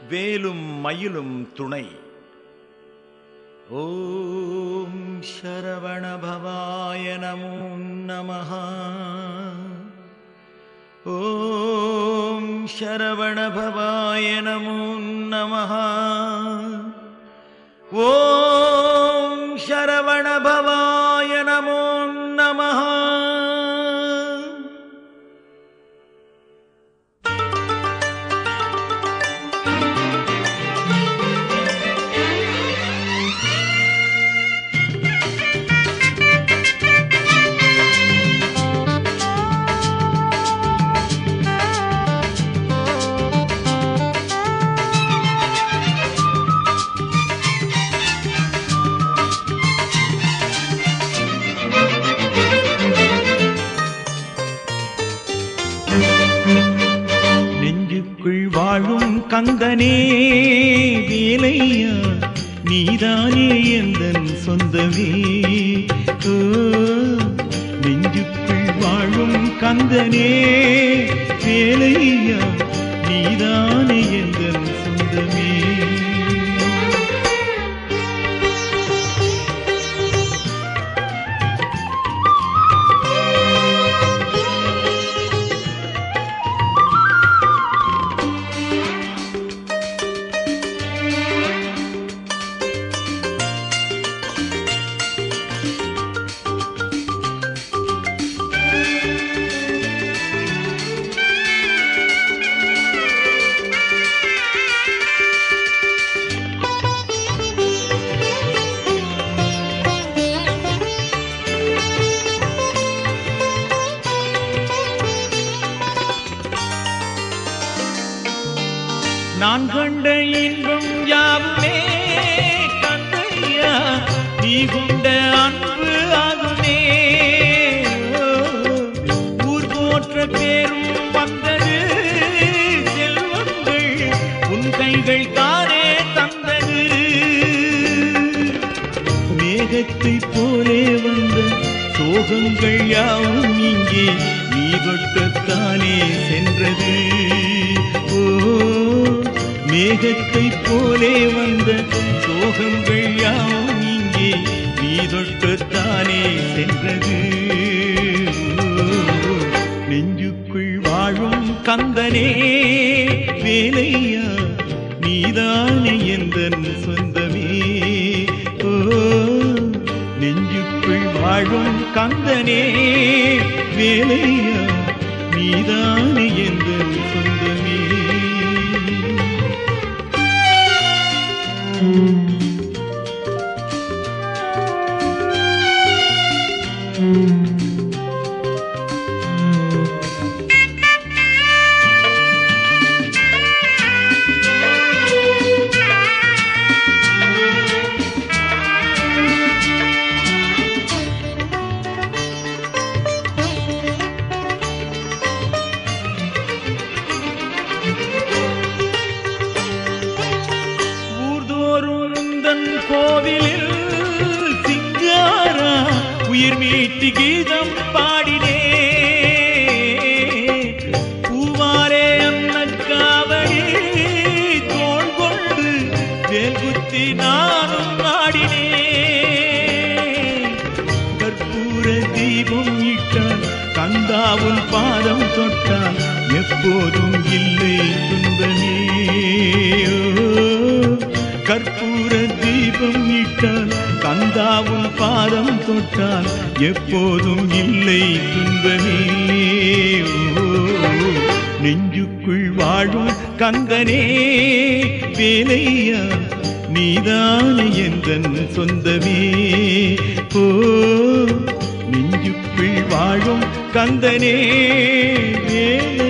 வேலும் மயிலும் துணை ஓம் சரவணபவாய நமோ நமः ஓம் சரவணபவாய நமோ நமः ஓம் சரவணபவாய நமோ நமः நெஞ்சுக்குள் வாழும் கந்தனே வேலையா நீதானே எந்தன் சொந்தமே ஓ, நெஞ்சுக்குள் வாழும் கந்தனே வேலையா நீதானே எந்தன் சொந்தமே நான் கண்ட இன்பம் யாவுமே கந்தையா நீ கொண்ட அன்பு ஆகுமே ஓ, ஊர் போற்ற பேரும் வந்தது செல்வங்கள் உன் கைகள் தானே தந்தது மேகத்தை போலே வந்த சோகங்கள் யாவும் இங்கே நீ தொட்டத்தானே சென்றது ஓ மேகத்தை போலே வந்த சோகங்கள் யாவும் இங்கே நீ தொட்டத்தானே சென்றது ஓ, நெஞ்சுக்குள் வாழும் கந்தனே வேலையா நீதானே எந்தன் சொந்தமே ஓ நெஞ்சுக்குள் வாழும் கந்தனே வேலையா நீதானே எந்தன் சொந்தமே ஊர்தோறும் உந்தன் கோவிலில் சிங்காரா உயிர் மீட்டு கீதம் பாடினே பூவாரே அன்னக்காவடி தோள் கொண்டு வேல் குத்தி நானும் ஆடினே கற்பூர தீபம் இட்டால் கந்தாவுன் பாதம் தொட்டால் எப்போதும் இல்லை துன்பமே ஓ, கற்பூர தீபம் இட்டால் கந்தாவுன் பாதம் தொட்டால் எப்போதும் இல்லை துன்பமே ஓ, நெஞ்சுக்குள் வாழும் கந்தனே வேலையா நீதானே எந்தன் சொந்தமே ஓ நெஞ்சுக்குள் வாழும் கந்தனே வேலை